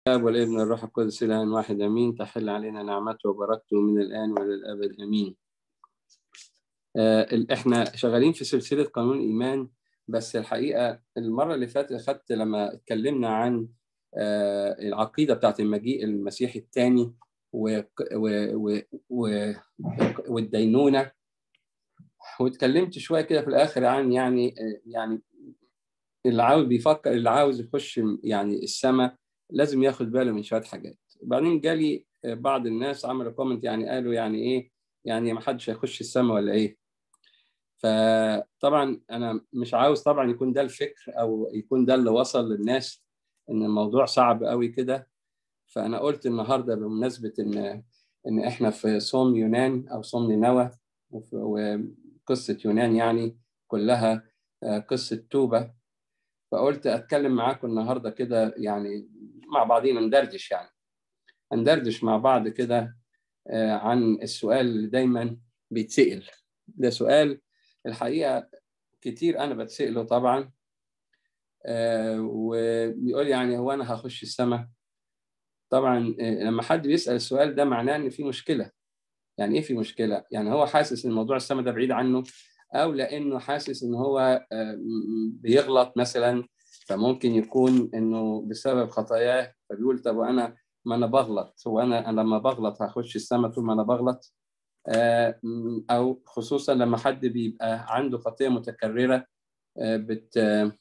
الاب والابن والروح القدس الان واحد امين تحل علينا نعمته وبركته من الان والى الابد امين آه احنا شغالين في سلسله قانون الايمان بس الحقيقه المره اللي فاتت اخذت لما اتكلمنا عن آه العقيده بتاعت المجيء المسيحي الثاني و... و... و... و... والدينونه واتكلمت شويه كده في الاخر عن يعني يعني اللي عاوز بيفكر اللي عاوز يخش يعني السماء لازم ياخد باله من شويه حاجات وبعدين جالي بعض الناس عملوا كومنت يعني قالوا يعني ايه يعني ما حدش هيخش السماء ولا ايه فطبعا انا مش عاوز طبعا يكون ده الفكر او يكون ده اللي وصل للناس ان الموضوع صعب قوي كده فانا قلت النهارده بمناسبه ان ان احنا في صوم يونان او صوم نينوى وقصه يونان يعني كلها قصه توبه فقلت اتكلم معاكم النهارده كده يعني مع بعضينا ندردش يعني ندردش مع بعض كده عن السؤال اللي دايما بيتسأل ده سؤال الحقيقه كتير انا بتسأله طبعا وبيقول يعني هو انا هخش السماء طبعا لما حد بيسأل السؤال ده معناه ان في مشكله يعني ايه في مشكله يعني هو حاسس ان موضوع السماء ده بعيد عنه او لانه حاسس ان هو بيغلط مثلا فممكن يكون انه بسبب خطاياه فبيقول طب وانا ما انا بغلط هو انا لما بغلط هخش السماء طول ما انا بغلط او خصوصا لما حد بيبقى عنده خطيه متكرره بت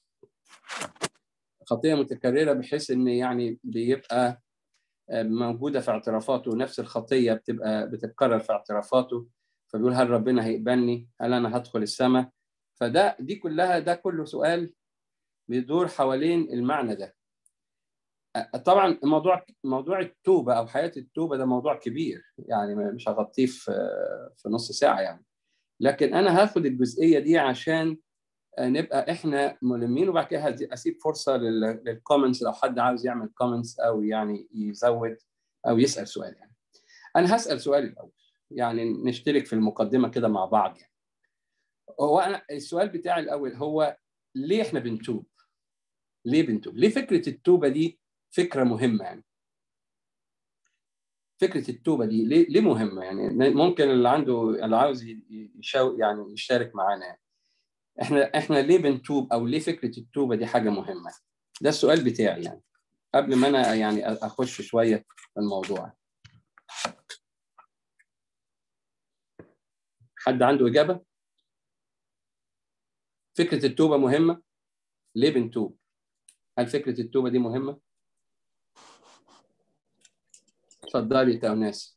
خطيه متكرره بحيث ان يعني بيبقى موجوده في اعترافاته نفس الخطيه بتبقى بتتكرر في اعترافاته فبيقول هل ربنا هيقبلني؟ هل انا هدخل السماء؟ فده دي كلها ده كله سؤال بيدور حوالين المعنى ده. طبعا موضوع موضوع التوبه او حياه التوبه ده موضوع كبير يعني مش هغطيه في في نص ساعه يعني. لكن انا هاخد الجزئيه دي عشان نبقى احنا ملمين وبعد كده اسيب فرصه للكومنتس لو حد عاوز يعمل كومنتس او يعني يزود او يسال سؤال يعني. انا هسال سؤال الاول. يعني نشترك في المقدمه كده مع بعض يعني. هو انا السؤال بتاعي الاول هو ليه احنا بنتوب؟ ليه بنتوب؟ ليه فكره التوبه دي فكره مهمه يعني؟ فكره التوبه دي ليه ليه مهمه يعني؟ ممكن اللي عنده اللي عاوز يشاو يعني يشارك معانا يعني. احنا احنا ليه بنتوب او ليه فكره التوبه دي حاجه مهمه؟ ده السؤال بتاعي يعني قبل ما انا يعني اخش شويه في الموضوع. حد عنده إجابة؟ فكرة التوبة مهمة؟ ليه بنتوب؟ هل فكرة التوبة دي مهمة؟ اتفضلي يا ناس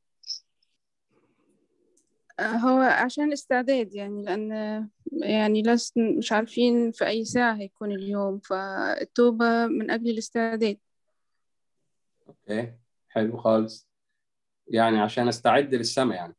هو عشان استعداد يعني لأن يعني لس مش عارفين في أي ساعة هيكون اليوم فالتوبة من أجل الاستعداد أوكي حلو خالص يعني عشان أستعد للسماء يعني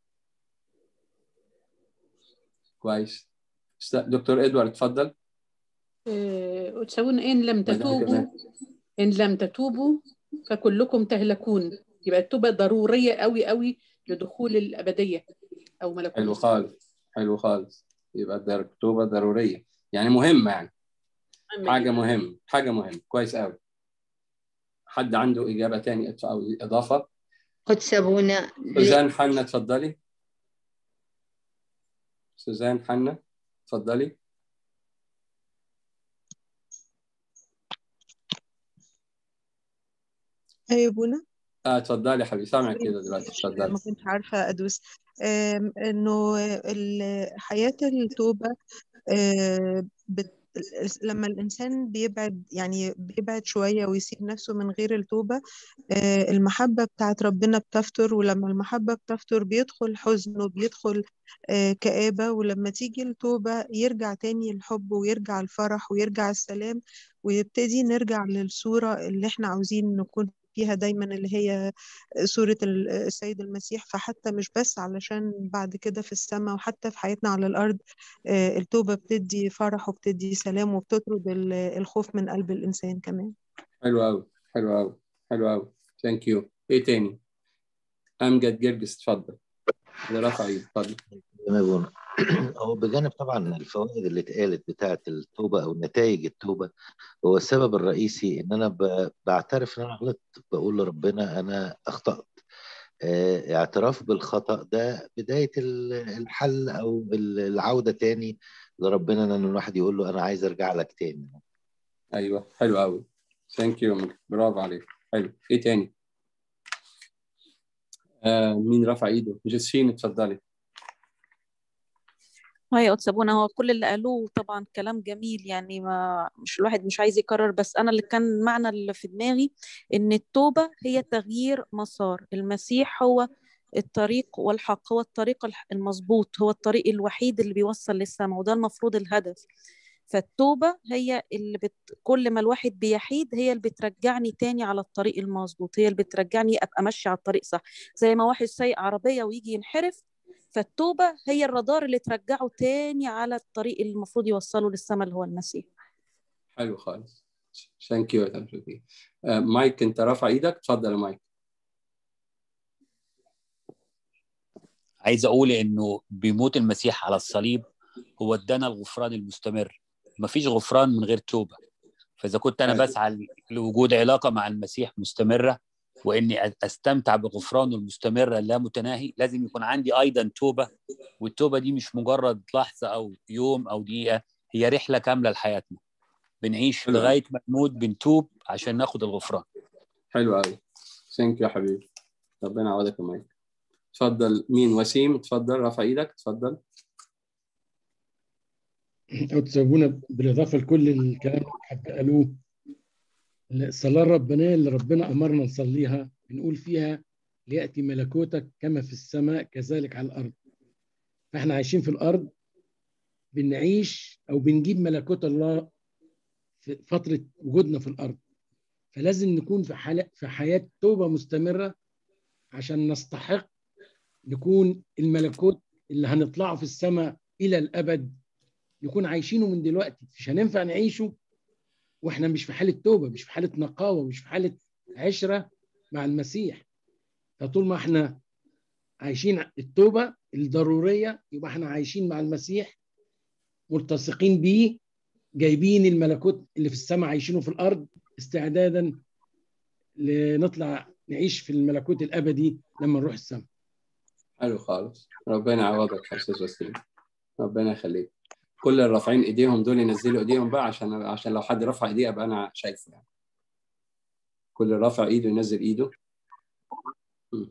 كويس دكتور ادوارد اتفضل أه وتسوون ان لم تتوبوا ان لم تتوبوا فكلكم تهلكون يبقى التوبه ضروريه قوي قوي لدخول الابديه او ملكوت حلو خالص حلو خالص يبقى التوبه ضروريه يعني مهمه يعني حاجه مهمه حاجه مهمه كويس قوي حد عنده اجابه تاني او اضافه قدس ابونا سوزان حنا اتفضلي سوزان حنا اتفضلي ايوه بونا اه اتفضلي حبيبي سامعك كده دلوقتي اتفضلي ما كنتش عارفه ادوس انه حياه التوبه بت لما الإنسان بيبعد يعني بيبعد شوية ويسيب نفسه من غير التوبة المحبة بتاعت ربنا بتفتر ولما المحبة بتفتر بيدخل حزن وبيدخل كآبة ولما تيجي التوبة يرجع تاني الحب ويرجع الفرح ويرجع السلام ويبتدي نرجع للصورة اللي احنا عاوزين نكون فيها دايما اللي هي صورة السيد المسيح فحتى مش بس علشان بعد كده في السماء وحتى في حياتنا على الأرض التوبة بتدي فرح وبتدي سلام وبتطرد الخوف من قلب الإنسان كمان حلو أوي حلو أوي حلو أوي ثانك يو إيه تاني؟ أمجد جرجس اتفضل اللي رفع ايده اتفضل تمام هو بجانب طبعا الفوائد اللي اتقالت بتاعه التوبه او نتائج التوبه هو السبب الرئيسي ان انا ب- بعترف ان انا غلطت بقول لربنا انا اخطات آه، اعتراف بالخطأ ده بداية ال- الحل او ال- العودة تاني لربنا ان الواحد يقول له انا عايز ارجع لك تاني ايوه حلو قوي ثانك يو برافو عليك حلو ايه تاني آه مين رفع ايده جسين اتفضلي هاي يا أتسابونا هو كل اللي قالوه طبعا كلام جميل يعني ما مش الواحد مش عايز يكرر بس أنا اللي كان معنى اللي في دماغي إن التوبة هي تغيير مسار المسيح هو الطريق والحق هو الطريق الح- المظبوط هو الطريق الوحيد اللي بيوصل للسماء وده المفروض الهدف فالتوبة هي اللي بت... كل ما الواحد بيحيد هي اللي بترجعني تاني على الطريق المظبوط هي اللي بترجعني أبقى ماشية على الطريق صح زي ما واحد سايق عربية ويجي ينحرف فالتوبة هي الرادار اللي ترجعه تاني على الطريق اللي المفروض يوصله للسماء اللي هو المسيح حلو خالص ثانك يو آه مايك انت رافع ايدك اتفضل يا مايك عايز اقول انه بموت المسيح على الصليب هو ادانا الغفران المستمر مفيش غفران من غير توبه فاذا كنت انا أيوة. بسعى لوجود علاقه مع المسيح مستمره واني أ- استمتع بغفرانه المستمر اللا متناهي لازم يكون عندي ايضا توبه والتوبه دي مش مجرد لحظه او يوم او دقيقه هي رحله كامله لحياتنا بنعيش حلو. لغايه ما نموت بنتوب عشان ناخد الغفران حلو قوي ثانك يو يا حبيبي ربنا يعوضك يا مايك اتفضل مين وسيم اتفضل رافع ايدك اتفضل أو تسابونا بالإضافة لكل الكلام اللي حد قالوه الصلاة الربانية اللي ربنا أمرنا نصليها بنقول فيها ليأتي ملكوتك كما في السماء كذلك على الأرض فإحنا عايشين في الأرض بنعيش أو بنجيب ملكوت الله في فترة وجودنا في الأرض فلازم نكون في حالة في حياة توبة مستمرة عشان نستحق نكون الملكوت اللي هنطلعه في السماء إلى الأبد نكون عايشينه من دلوقتي مش هننفع نعيشه واحنا مش في حاله توبه مش في حاله نقاوه مش في حاله عشره مع المسيح فطول ما احنا عايشين التوبه الضروريه يبقى احنا عايشين مع المسيح ملتصقين بيه جايبين الملكوت اللي في السماء عايشينه في الارض استعدادا لنطلع نعيش في الملكوت الابدي لما نروح السماء حلو خالص ربنا يعوضك يا استاذ وسيم ربنا يخليك كل الرافعين ايديهم دول ينزلوا ايديهم بقى عشان عشان لو حد رفع ايديه ابقى انا شايفه يعني كل رافع ايده ينزل ايده م.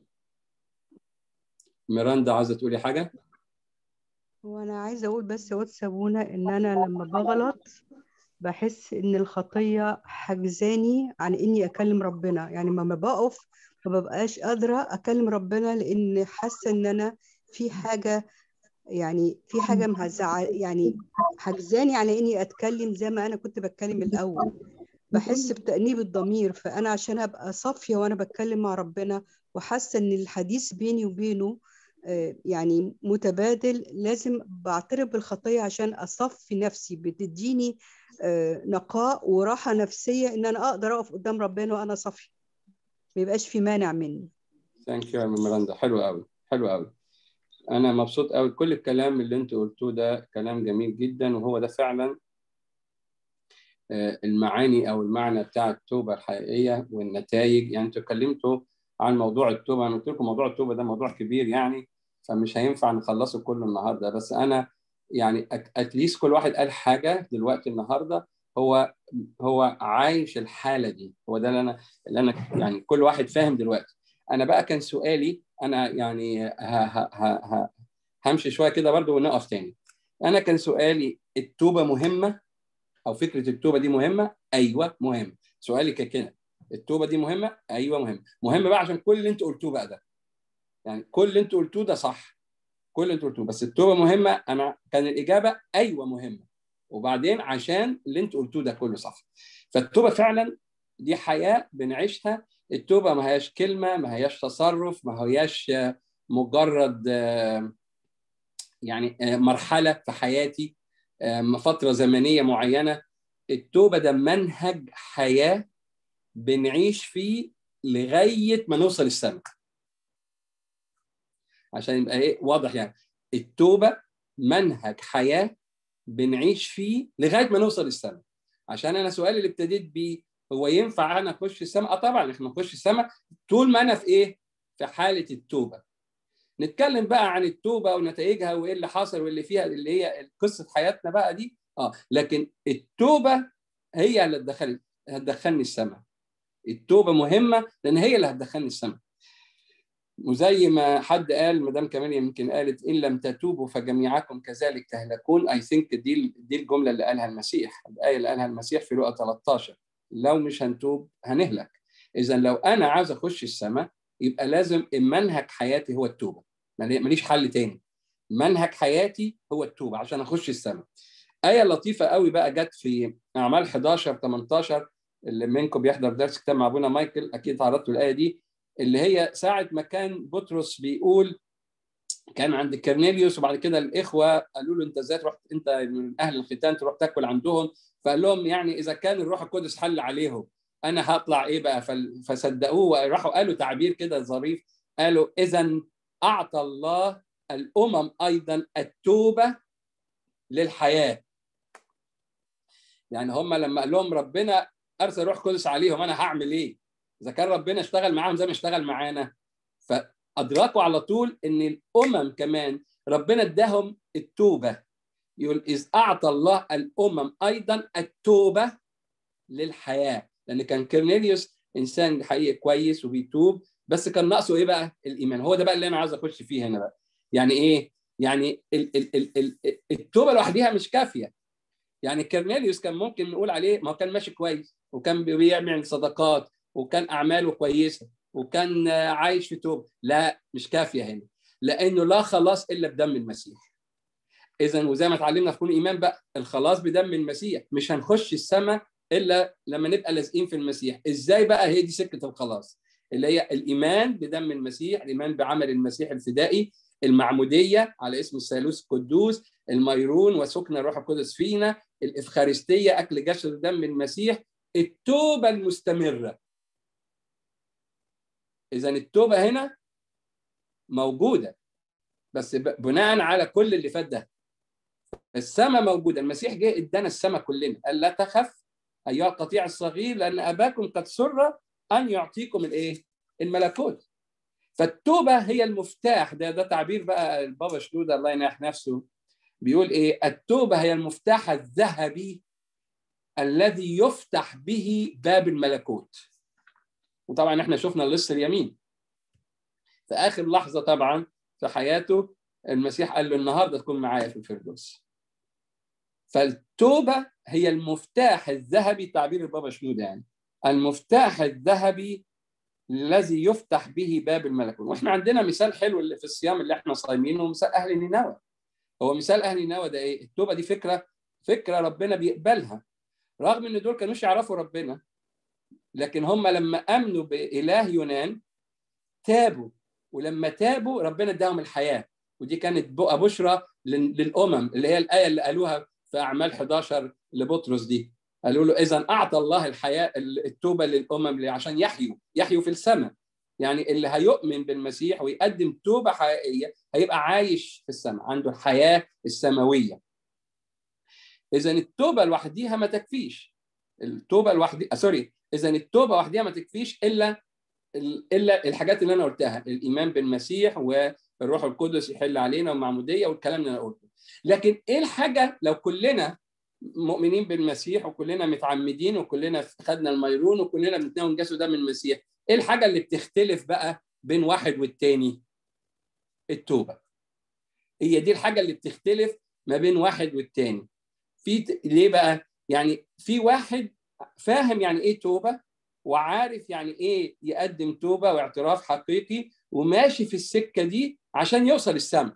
ميراندا عايزه تقولي حاجه وانا عايزه اقول بس يا واد سابونا ان انا لما بغلط بحس ان الخطيه حجزاني عن اني اكلم ربنا يعني لما بقف ما ببقاش قادره اكلم ربنا لان حاسه ان انا في حاجه يعني في حاجه مهزعه يعني حجزاني على اني اتكلم زي ما انا كنت بتكلم الاول بحس بتأنيب الضمير فانا عشان ابقى صافيه وانا بتكلم مع ربنا وحاسه ان الحديث بيني وبينه آه، يعني متبادل لازم بعترف بالخطيه عشان اصفي نفسي بتديني آه، نقاء وراحه نفسيه ان انا اقدر اقف قدام ربنا وانا صافيه ما يبقاش في مانع مني ثانك يو يا ميراندا حلو قوي حلو قوي انا مبسوط قوي كل الكلام اللي انتوا قلتوه ده كلام جميل جدا وهو ده فعلا آه، المعاني او المعنى بتاع التوبه الحقيقيه والنتائج يعني انتوا اتكلمتوا عن موضوع التوبه انا قلت لكم موضوع التوبه ده موضوع كبير يعني فمش هينفع نخلصه كله النهارده بس انا يعني اتليست كل واحد قال حاجه دلوقتي النهارده هو هو عايش الحاله دي هو ده اللي انا اللي انا يعني كل واحد فاهم دلوقتي انا بقى كان سؤالي انا يعني ه ه ه ه همشي شويه كده برضو ونقف تاني انا كان سؤالي التوبه مهمه او فكره التوبه دي مهمه ايوه مهم سؤالي كان كده التوبه دي مهمه ايوه مهم مهم بقى عشان كل اللي انتوا قلتوه بقى ده يعني كل اللي انتوا قلتوه ده صح كل اللي انتوا قلتوه بس التوبه مهمه انا كان الاجابه ايوه مهمه وبعدين عشان اللي انتوا قلتوه ده كله صح فالتوبه فعلا دي حياه بنعيشها التوبه ما هياش كلمه ما هياش تصرف ما هياش مجرد يعني مرحله في حياتي فتره زمنيه معينه التوبه ده منهج حياه بنعيش فيه لغايه ما نوصل السماء عشان يبقى ايه واضح يعني التوبه منهج حياه بنعيش فيه لغايه ما نوصل السماء عشان انا سؤالي اللي ابتديت بيه هو ينفع انا اخش السماء؟ اه طبعا احنا نخش السماء طول ما انا في ايه؟ في حاله التوبه. نتكلم بقى عن التوبه ونتائجها وايه اللي حصل واللي فيها اللي هي قصه حياتنا بقى دي اه لكن التوبه هي اللي هتدخلني هتدخلني السماء. التوبه مهمه لان هي اللي هتدخلني السماء. وزي ما حد قال مدام كمان يمكن قالت ان لم تتوبوا فجميعكم كذلك تهلكون اي ثينك دي دي الجمله اللي قالها المسيح الايه اللي قالها المسيح في لقا 13 لو مش هنتوب هنهلك اذا لو انا عاوز اخش السماء يبقى لازم منهج حياتي هو التوبه ماليش حل تاني منهج حياتي هو التوبه عشان اخش السماء ايه لطيفه قوي بقى جت في اعمال 11 18 اللي منكم بيحضر درس كتاب مع ابونا مايكل اكيد تعرضتوا الايه دي اللي هي ساعه ما كان بطرس بيقول كان عند كرنيليوس وبعد كده الاخوه قالوا له انت ازاي تروح انت من اهل الختان تروح تاكل عندهم فقال لهم يعني اذا كان الروح القدس حل عليهم انا هطلع ايه بقى فصدقوه وراحوا قالوا تعبير كده ظريف قالوا اذا اعطى الله الامم ايضا التوبه للحياه يعني هم لما قال لهم ربنا ارسل روح قدس عليهم انا هعمل ايه اذا كان ربنا اشتغل معاهم زي ما اشتغل معانا فادركوا على طول ان الامم كمان ربنا اداهم التوبه يقول اذ اعطى الله الامم ايضا التوبه للحياه لان كان كورنيليوس انسان حقيقي كويس وبيتوب بس كان ناقصه ايه بقى الايمان هو ده بقى اللي انا عايز اخش فيه هنا بقى يعني ايه يعني ال ال ال ال التوبه لوحدها مش كافيه يعني كورنيليوس كان ممكن نقول عليه ما هو كان ماشي كويس وكان بيعمل صدقات وكان اعماله كويسه وكان عايش في توبه لا مش كافيه هنا لانه لا خلاص الا بدم المسيح اذا وزي ما اتعلمنا في كل ايمان بقى الخلاص بدم المسيح مش هنخش السماء الا لما نبقى لازقين في المسيح ازاي بقى هي دي سكه الخلاص اللي هي الايمان بدم المسيح الايمان بعمل المسيح الفدائي المعموديه على اسم الثالوث القدوس الميرون وسكن الروح القدس فينا الافخارستيه اكل جسد دم المسيح التوبه المستمره اذا التوبه هنا موجوده بس بناء على كل اللي فات ده السماء موجوده المسيح جه ادانا السماء كلنا قال لا تخف ايها القطيع الصغير لان اباكم قد سر ان يعطيكم الايه الملكوت فالتوبه هي المفتاح ده ده تعبير بقى البابا شنوده الله يناح نفسه بيقول ايه التوبه هي المفتاح الذهبي الذي يفتح به باب الملكوت وطبعا احنا شفنا اللص اليمين في اخر لحظه طبعا في حياته المسيح قال له النهارده تكون معايا في الفردوس فالتوبه هي المفتاح الذهبي تعبير البابا شنوده يعني المفتاح الذهبي الذي يفتح به باب الملكوت واحنا عندنا مثال حلو اللي في الصيام اللي احنا صايمينه مثال اهل نينوى هو مثال اهل نينوى ده ايه التوبه دي فكره فكره ربنا بيقبلها رغم ان دول كانوش يعرفوا ربنا لكن هم لما امنوا باله يونان تابوا ولما تابوا ربنا اداهم الحياه ودي كانت بقى بشرى للامم اللي هي الايه اللي قالوها في اعمال 11 لبطرس دي قالوا له اذا اعطى الله الحياه التوبه للامم عشان يحيوا يحيوا في السماء يعني اللي هيؤمن بالمسيح ويقدم توبه حقيقيه هيبقى عايش في السماء عنده الحياه السماويه اذا التوبه لوحديها ما تكفيش التوبه لوحدها سوري اذا التوبه وحدها ما تكفيش الا الا الحاجات اللي انا قلتها الايمان بالمسيح والروح القدس يحل علينا والمعموديه والكلام اللي انا قلته لكن ايه الحاجه لو كلنا مؤمنين بالمسيح وكلنا متعمدين وكلنا خدنا الميرون وكلنا بنتناول جسد ده من المسيح ايه الحاجه اللي بتختلف بقى بين واحد والتاني التوبه هي دي الحاجه اللي بتختلف ما بين واحد والتاني في ليه بقى يعني في واحد فاهم يعني ايه توبه وعارف يعني ايه يقدم توبه واعتراف حقيقي وماشي في السكه دي عشان يوصل السماء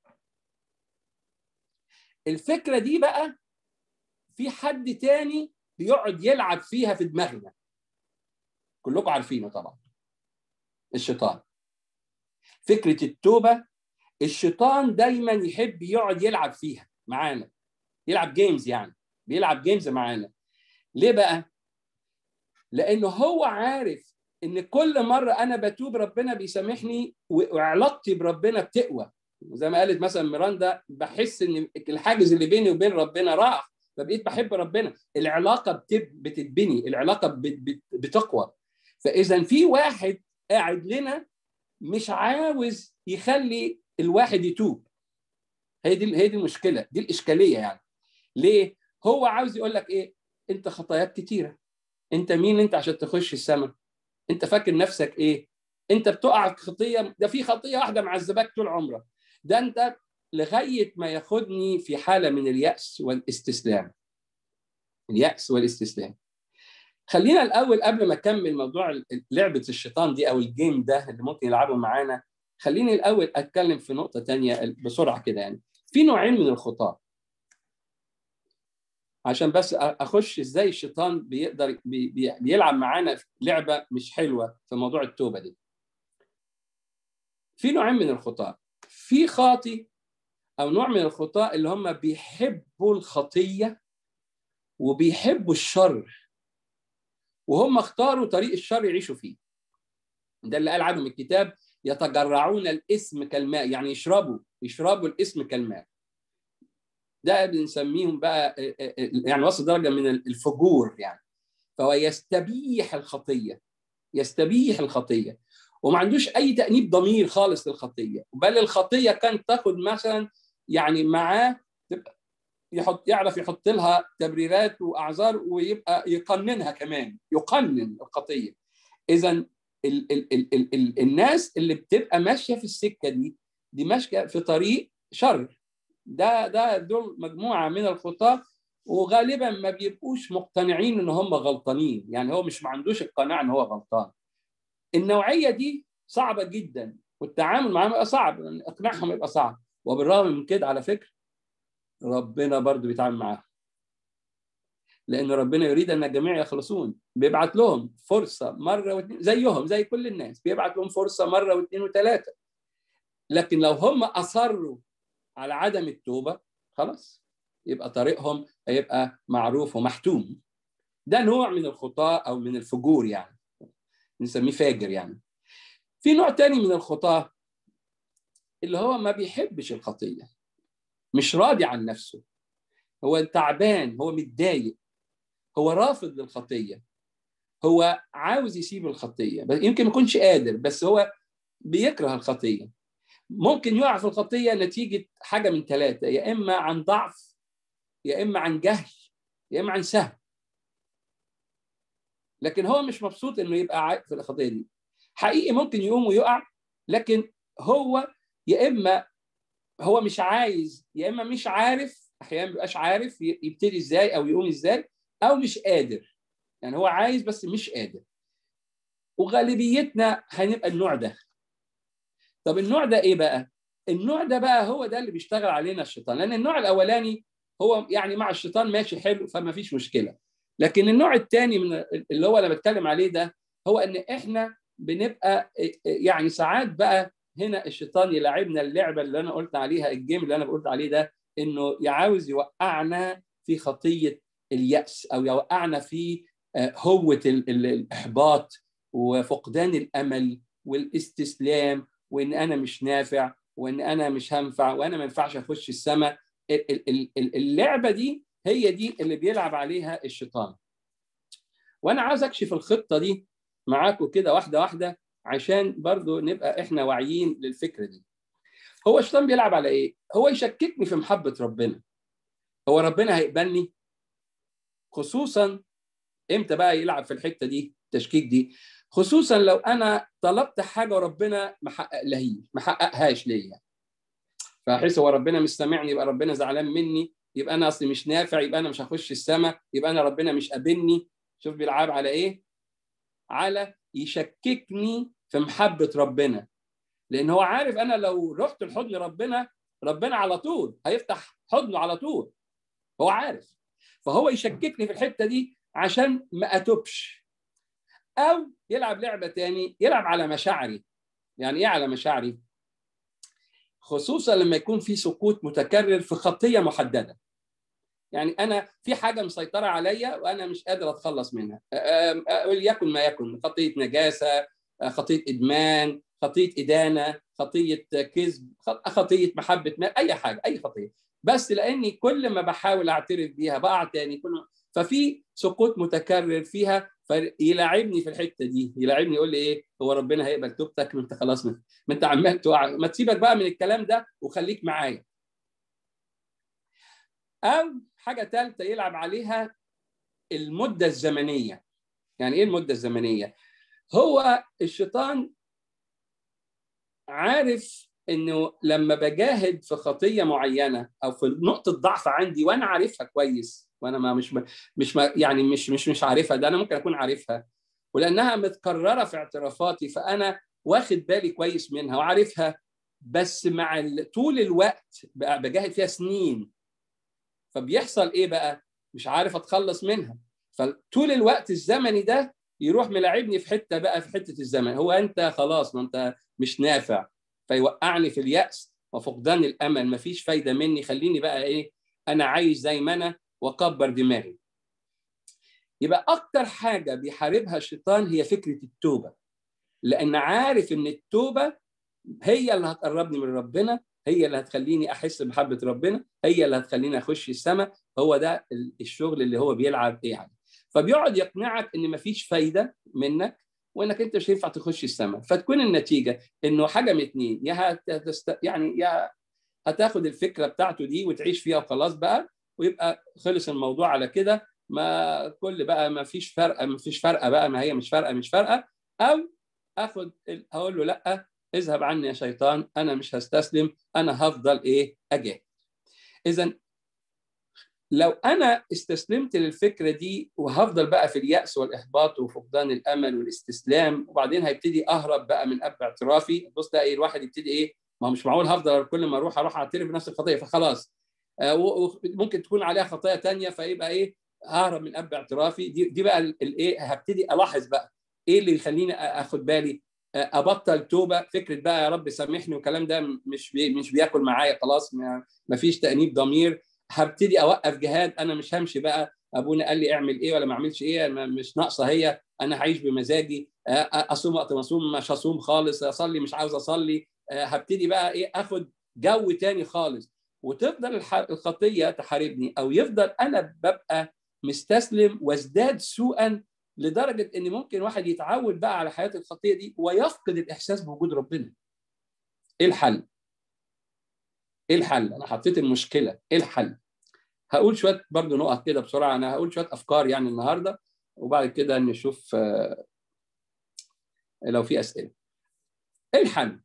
الفكره دي بقى في حد تاني بيقعد يلعب فيها في دماغنا كلكم عارفينه طبعا الشيطان فكره التوبه الشيطان دايما يحب يقعد يلعب فيها معانا يلعب جيمز يعني بيلعب جيمز معانا ليه بقى لانه هو عارف ان كل مره انا بتوب ربنا بيسامحني وعلاقتي بربنا بتقوى زي ما قالت مثلا ميراندا بحس ان الحاجز اللي بيني وبين ربنا راح فبقيت بحب ربنا العلاقه بتتبني العلاقه بتقوى فاذا في واحد قاعد لنا مش عاوز يخلي الواحد يتوب هي دي هي دي المشكله دي الاشكاليه يعني ليه هو عاوز يقول لك ايه انت خطاياك كتيره انت مين انت عشان تخش السماء انت فاكر نفسك ايه انت بتقع في خطيه ده في خطيه واحده معذباك طول عمرك ده انت لغايه ما ياخدني في حاله من الياس والاستسلام الياس والاستسلام خلينا الاول قبل ما اكمل موضوع لعبه الشيطان دي او الجيم ده اللي ممكن يلعبوا معانا خليني الاول اتكلم في نقطه تانية بسرعه كده يعني في نوعين من الخطاه عشان بس اخش ازاي الشيطان بيقدر بي بي بيلعب معانا لعبه مش حلوه في موضوع التوبه دي في نوعين من الخطاه في خاطي او نوع من الخطاه اللي هم بيحبوا الخطيه وبيحبوا الشر وهم اختاروا طريق الشر يعيشوا فيه ده اللي قال عنهم الكتاب يتجرعون الاسم كالماء يعني يشربوا يشربوا الاسم كالماء ده بنسميهم بقى يعني وصل درجه من الفجور يعني فهو يستبيح الخطيه يستبيح الخطيه وما عندوش اي تانيب ضمير خالص للخطيه بل الخطيه كانت تاخد مثلا يعني معاه يحط يعرف يحط لها تبريرات واعذار ويبقى يقننها كمان يقنن الخطيه اذا ال ال ال ال ال الناس اللي بتبقى ماشيه في السكه دي دي ماشيه في طريق شر ده ده دول مجموعه من الخطاه وغالبا ما بيبقوش مقتنعين ان هم غلطانين يعني هو مش ما عندوش القناعه ان هو غلطان النوعيه دي صعبه جدا والتعامل معاهم يبقى صعب يعني اقناعهم يبقى صعب وبالرغم من كده على فكره ربنا برضو بيتعامل معاهم لان ربنا يريد ان الجميع يخلصون بيبعت لهم فرصه مره واثنين زيهم زي كل الناس بيبعت لهم فرصه مره واثنين وثلاثه لكن لو هم اصروا على عدم التوبه خلاص يبقى طريقهم هيبقى معروف ومحتوم ده نوع من الخطاه او من الفجور يعني نسميه فاجر يعني في نوع تاني من الخطاه اللي هو ما بيحبش الخطيه مش راضي عن نفسه هو تعبان هو متضايق هو رافض للخطيه هو عاوز يسيب الخطيه بس يمكن ما يكونش قادر بس هو بيكره الخطيه ممكن يقع في الخطيه نتيجه حاجه من ثلاثه يا اما عن ضعف يا اما عن جهل يا اما عن سهو لكن هو مش مبسوط انه يبقى في الخطيه دي حقيقي ممكن يقوم ويقع لكن هو يا اما هو مش عايز يا اما مش عارف احيانا ما بيبقاش عارف يبتدي ازاي او يقوم ازاي او مش قادر يعني هو عايز بس مش قادر وغالبيتنا هنبقى النوع ده طب النوع ده ايه بقى النوع ده بقى هو ده اللي بيشتغل علينا الشيطان لان النوع الاولاني هو يعني مع الشيطان ماشي حلو فما فيش مشكله لكن النوع الثاني من اللي هو انا بتكلم عليه ده هو ان احنا بنبقى يعني ساعات بقى هنا الشيطان يلعبنا اللعبه اللي انا قلت عليها الجيم اللي انا قلت عليه ده انه يعاوز يوقعنا في خطيه الياس او يوقعنا في هوه الاحباط وفقدان الامل والاستسلام وان انا مش نافع وان انا مش هنفع وانا ما ينفعش اخش السماء اللعبه دي هي دي اللي بيلعب عليها الشيطان وانا عاوز اكشف الخطه دي معاكم كده واحده واحده عشان برضو نبقى احنا واعيين للفكره دي هو الشيطان بيلعب على ايه هو يشككني في محبه ربنا هو ربنا هيقبلني خصوصا امتى بقى يلعب في الحته دي التشكيك دي خصوصا لو انا طلبت حاجه وربنا ما حقق لهي ما حققهاش ليا فاحس هو ربنا مش سامعني يبقى ربنا زعلان مني يبقى انا اصلي مش نافع يبقى انا مش هخش السماء يبقى انا ربنا مش قابلني شوف بيلعب على ايه على يشككني في محبه ربنا لان هو عارف انا لو رحت لحضن ربنا ربنا على طول هيفتح حضنه على طول هو عارف فهو يشككني في الحته دي عشان ما اتوبش او يلعب لعبه تاني يلعب على مشاعري يعني ايه على مشاعري خصوصا لما يكون في سقوط متكرر في خطيه محدده يعني انا في حاجه مسيطره عليا وانا مش قادر اتخلص منها وليكن ما يكن خطيه نجاسه خطيه ادمان خطيه ادانه خطيه كذب خطيه محبه ما اي حاجه اي خطيه بس لاني كل ما بحاول اعترف بيها بقع تاني كل ما ففي سقوط متكرر فيها فيلاعبني في الحته دي يلاعبني يقول لي ايه هو ربنا هيقبل توبتك ما انت خلاص ما انت عمال تقع ما تسيبك بقى من الكلام ده وخليك معايا او حاجه ثالثه يلعب عليها المده الزمنيه يعني ايه المده الزمنيه هو الشيطان عارف انه لما بجاهد في خطيه معينه او في نقطه ضعف عندي وانا عارفها كويس وانا ما مش مش يعني مش مش مش عارفها ده انا ممكن اكون عارفها ولانها متكرره في اعترافاتي فانا واخد بالي كويس منها وعارفها بس مع طول الوقت بقى بجاهد فيها سنين فبيحصل ايه بقى مش عارف اتخلص منها فطول الوقت الزمني ده يروح ملاعبني في حته بقى في حته الزمن هو انت خلاص ما انت مش نافع فيوقعني في اليأس وفقدان الامل مفيش فايده مني خليني بقى ايه انا عايش زي ما انا واكبر دماغي يبقى اكتر حاجه بيحاربها الشيطان هي فكره التوبه لان عارف ان التوبه هي اللي هتقربني من ربنا هي اللي هتخليني احس بمحبه ربنا هي اللي هتخليني اخش السماء هو ده الشغل اللي هو بيلعب ايه يعني فبيقعد يقنعك ان مفيش فايده منك وانك انت مش هينفع تخش السماء فتكون النتيجه انه حاجه من اتنين يا هتست... يعني يا هتاخد الفكره بتاعته دي وتعيش فيها وخلاص بقى ويبقى خلص الموضوع على كده ما كل بقى ما فيش فرقه ما فيش فرقه بقى ما هي مش فارقه مش فارقه او اخد هقول له لا اذهب عني يا شيطان انا مش هستسلم انا هفضل ايه اجاهد اذا لو انا استسلمت للفكره دي وهفضل بقى في الياس والاحباط وفقدان الامل والاستسلام وبعدين هيبتدي اهرب بقى من اب اعترافي بص ده ايه الواحد يبتدي ايه ما هو مش معقول هفضل كل ما اروح اروح اعترف بنفس الخطيه فخلاص ممكن تكون عليها خطايا تانية فيبقى ايه ههرب من اب اعترافي دي دي بقى الايه هبتدي الاحظ بقى ايه اللي يخليني اخد بالي ابطل توبه فكره بقى يا رب سامحني والكلام ده مش بي مش بياكل معايا خلاص ما فيش تانيب ضمير هبتدي اوقف جهاد انا مش همشي بقى ابونا قال لي اعمل ايه ولا ما اعملش ايه مش ناقصه هي انا هعيش بمزاجي اصوم وقت ما اصوم مش هصوم خالص اصلي مش عاوز اصلي هبتدي بقى ايه اخد جو تاني خالص وتفضل الخطيه تحاربني او يفضل انا ببقى مستسلم وازداد سوءا لدرجه ان ممكن واحد يتعود بقى على حياه الخطيه دي ويفقد الاحساس بوجود ربنا. ايه الحل؟ ايه الحل؟ انا حطيت المشكله، ايه الحل؟ هقول شويه برضه نقط كده بسرعه انا هقول شويه افكار يعني النهارده وبعد كده نشوف لو في اسئله. ايه الحل؟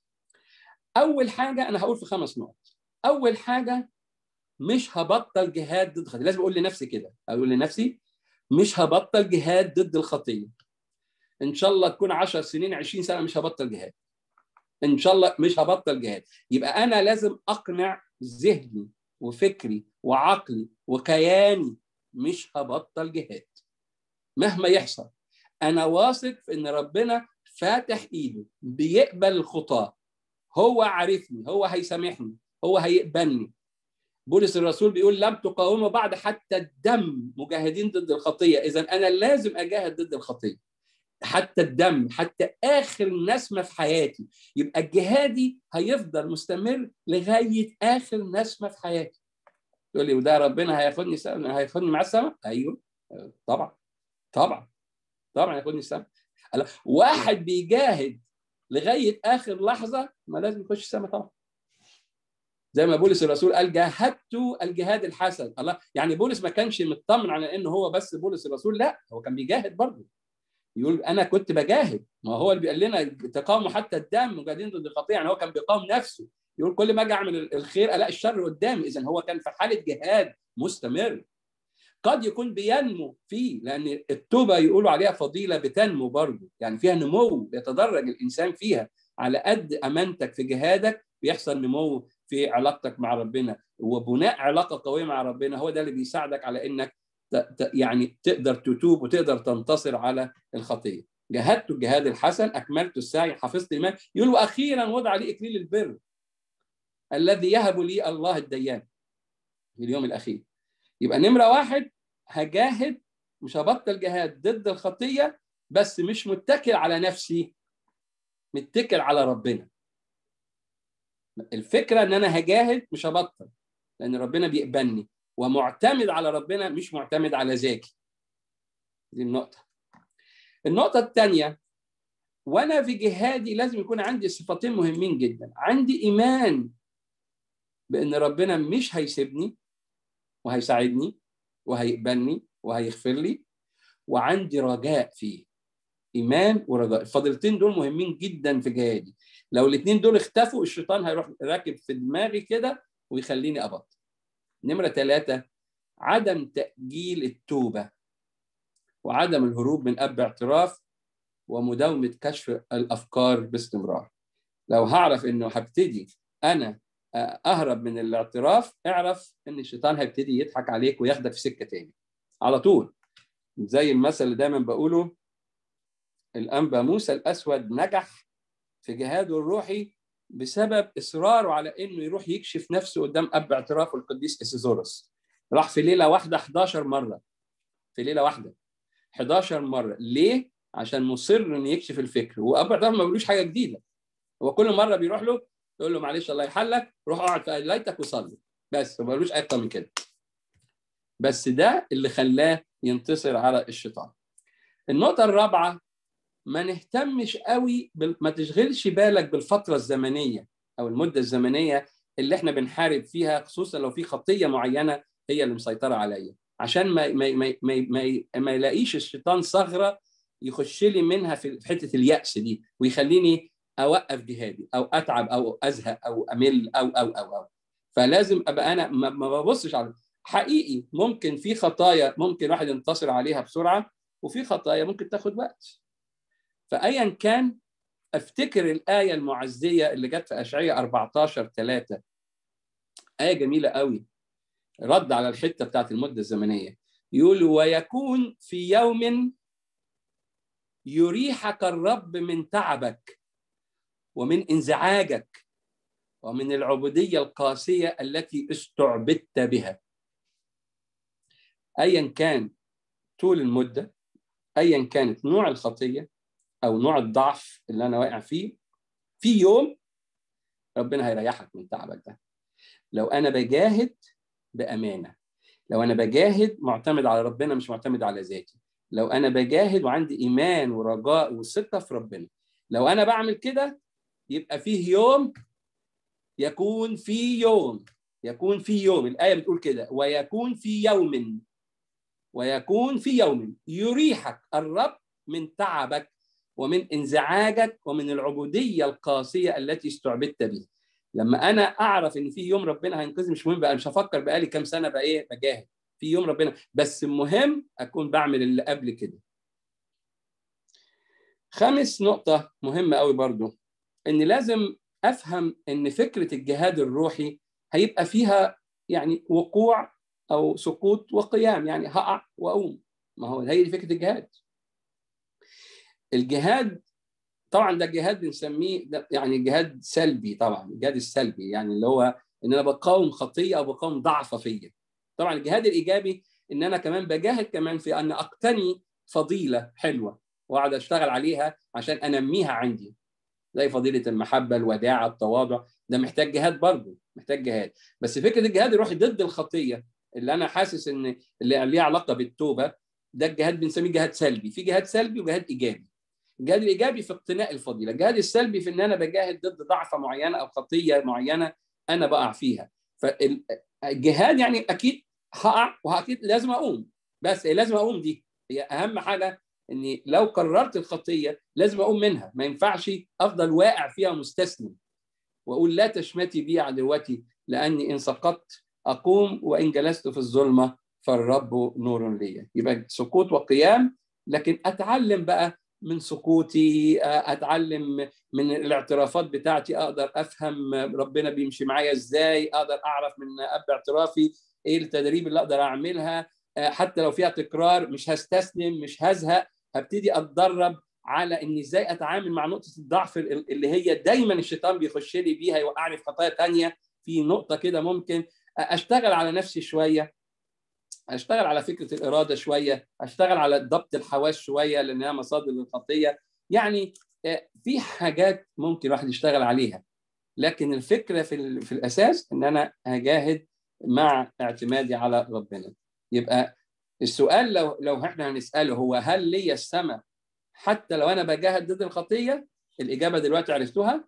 اول حاجه انا هقول في خمس نقط. اول حاجه مش هبطل جهاد ضد الخطيه، لازم اقول لنفسي كده، اقول لنفسي مش هبطل جهاد ضد الخطيه. ان شاء الله تكون 10 سنين 20 سنه مش هبطل جهاد. ان شاء الله مش هبطل جهاد، يبقى انا لازم اقنع ذهني وفكري وعقلي وكياني مش هبطل جهاد. مهما يحصل انا واثق في ان ربنا فاتح ايده بيقبل الخطاه هو عارفني هو هيسامحني هو هيقبلني بولس الرسول بيقول لم تقاوموا بعد حتى الدم مجاهدين ضد الخطيه اذا انا لازم اجاهد ضد الخطيه حتى الدم حتى اخر نسمه في حياتي يبقى جهادي هيفضل مستمر لغايه اخر نسمه في حياتي تقول لي وده ربنا هياخدني سنة هياخدني مع السماء ايوه طبعا طبعا طبعا هياخدني السماء واحد بيجاهد لغايه اخر لحظه ما لازم يخش السماء طبعا زي ما بولس الرسول قال جاهدت الجهاد الحسن الله يعني بولس ما كانش مطمن على انه هو بس بولس الرسول لا هو كان بيجاهد برضه يقول انا كنت بجاهد ما هو اللي بيقول لنا تقاوموا حتى الدم مجاهدين ضد الخطيه يعني هو كان بيقاوم نفسه يقول كل ما اجي اعمل الخير الاقي الشر قدامي اذا هو كان في حاله جهاد مستمر قد يكون بينمو فيه لان التوبه يقولوا عليها فضيله بتنمو برضه يعني فيها نمو يتدرج الانسان فيها على قد امانتك في جهادك بيحصل نمو في علاقتك مع ربنا وبناء علاقه قويه مع ربنا هو ده اللي بيساعدك على انك يعني تقدر تتوب وتقدر تنتصر على الخطيه جاهدت الجهاد الحسن اكملت السعي حفظت الايمان يقول واخيرا وضع لي اكليل البر الذي يهب لي الله الديان في اليوم الاخير يبقى نمره واحد هجاهد مش هبطل جهاد ضد الخطيه بس مش متكل على نفسي متكل على ربنا الفكره ان انا هجاهد مش هبطل لان ربنا بيقبلني ومعتمد على ربنا مش معتمد على ذاتي دي النقطه النقطه الثانيه وانا في جهادي لازم يكون عندي صفتين مهمين جدا عندي ايمان بان ربنا مش هيسيبني وهيساعدني وهيقبلني وهيغفر لي وعندي رجاء فيه ايمان ورجاء الفضيلتين دول مهمين جدا في جهادي لو الاثنين دول اختفوا الشيطان هيروح راكب في دماغي كده ويخليني ابطل نمره ثلاثة عدم تأجيل التوبة وعدم الهروب من أب اعتراف ومداومة كشف الأفكار باستمرار لو هعرف إنه هبتدي أنا أهرب من الاعتراف اعرف إن الشيطان هيبتدي يضحك عليك وياخدك في سكة تاني على طول زي المثل اللي دايما بقوله الأنبا موسى الأسود نجح في جهاده الروحي بسبب إصراره على إنه يروح يكشف نفسه قدام أب اعترافه القديس إسيزوروس راح في ليلة واحدة 11 مرة في ليلة واحدة 11 مرة ليه؟ عشان مصر إنه يكشف الفكر وأب اعتراف ما بيقولوش حاجة جديدة هو كل مرة بيروح له يقول له معلش الله يحلك روح اقعد في قلايتك وصلي بس ما بيقولوش أكتر من كده بس ده اللي خلاه ينتصر على الشيطان النقطة الرابعة ما نهتمش قوي بال... ما تشغلش بالك بالفتره الزمنيه او المده الزمنيه اللي احنا بنحارب فيها خصوصا لو في خطيه معينه هي اللي مسيطره عليا عشان ما ما ما ما, ما, ما يلاقيش الشيطان ثغره يخش لي منها في حته الياس دي ويخليني اوقف جهادي او اتعب او ازهق او امل او او او او فلازم ابقى انا ما, ما ببصش على حقيقي ممكن في خطايا ممكن واحد ينتصر عليها بسرعه وفي خطايا ممكن تاخد وقت فايا كان افتكر الايه المعزيه اللي جت في اشعياء 14 3 ايه جميله قوي رد على الحته بتاعت المده الزمنيه يقول ويكون في يوم يريحك الرب من تعبك ومن انزعاجك ومن العبوديه القاسيه التي استعبدت بها ايا كان طول المده ايا كانت نوع الخطيه او نوع الضعف اللي انا واقع فيه في يوم ربنا هيريحك من تعبك ده لو انا بجاهد بامانه لو انا بجاهد معتمد على ربنا مش معتمد على ذاتي لو انا بجاهد وعندي ايمان ورجاء وثقه في ربنا لو انا بعمل كده يبقى فيه يوم يكون في يوم يكون في يوم الايه بتقول كده ويكون في يوم ويكون في يوم يريحك الرب من تعبك ومن انزعاجك ومن العبوديه القاسيه التي استعبدت بها لما انا اعرف ان في يوم ربنا هينقذني مش مهم بقى مش هفكر بقالي كام سنه بقى ايه بجاهد في يوم ربنا بس المهم اكون بعمل اللي قبل كده خامس نقطه مهمه قوي برضو ان لازم افهم ان فكره الجهاد الروحي هيبقى فيها يعني وقوع او سقوط وقيام يعني هقع واقوم ما هو هي دي فكره الجهاد الجهاد طبعا ده جهاد بنسميه يعني جهاد سلبي طبعا الجهاد السلبي يعني اللي هو ان انا بقاوم خطيه او بقاوم ضعف فيا طبعا الجهاد الايجابي ان انا كمان بجاهد كمان في ان اقتني فضيله حلوه واقعد اشتغل عليها عشان انميها عندي زي فضيله المحبه الوداعه التواضع ده محتاج جهاد برضه محتاج جهاد بس فكره الجهاد يروح ضد الخطيه اللي انا حاسس ان اللي ليها علاقه بالتوبه ده الجهاد بنسميه جهاد سلبي في جهاد سلبي وجهاد ايجابي الجهاد الايجابي في اقتناء الفضيله الجهاد السلبي في ان انا بجاهد ضد ضعفه معينه او خطيه معينه انا بقع فيها فالجهاد يعني اكيد هقع واكيد لازم اقوم بس لازم اقوم دي هي اهم حاجه اني لو قررت الخطيه لازم اقوم منها ما ينفعش افضل واقع فيها مستسلم واقول لا تشمتي بي عدوتي لاني ان سقطت اقوم وان جلست في الظلمه فالرب نور لي يبقى سقوط وقيام لكن اتعلم بقى من سقوطي اتعلم من الاعترافات بتاعتي اقدر افهم ربنا بيمشي معايا ازاي اقدر اعرف من اب اعترافي ايه التدريب اللي اقدر اعملها حتى لو فيها تكرار مش هستسلم مش هزهق هبتدي اتدرب على اني ازاي اتعامل مع نقطه الضعف اللي هي دايما الشيطان بيخش لي بيها يوقعني في خطايا تانية في نقطه كده ممكن اشتغل على نفسي شويه اشتغل على فكره الاراده شويه اشتغل على ضبط الحواس شويه لانها مصادر للخطيه يعني في حاجات ممكن الواحد يشتغل عليها لكن الفكره في, في الاساس ان انا هجاهد مع اعتمادي على ربنا يبقى السؤال لو لو احنا هنساله هو هل لي السماء حتى لو انا بجاهد ضد الخطيه الاجابه دلوقتي عرفتوها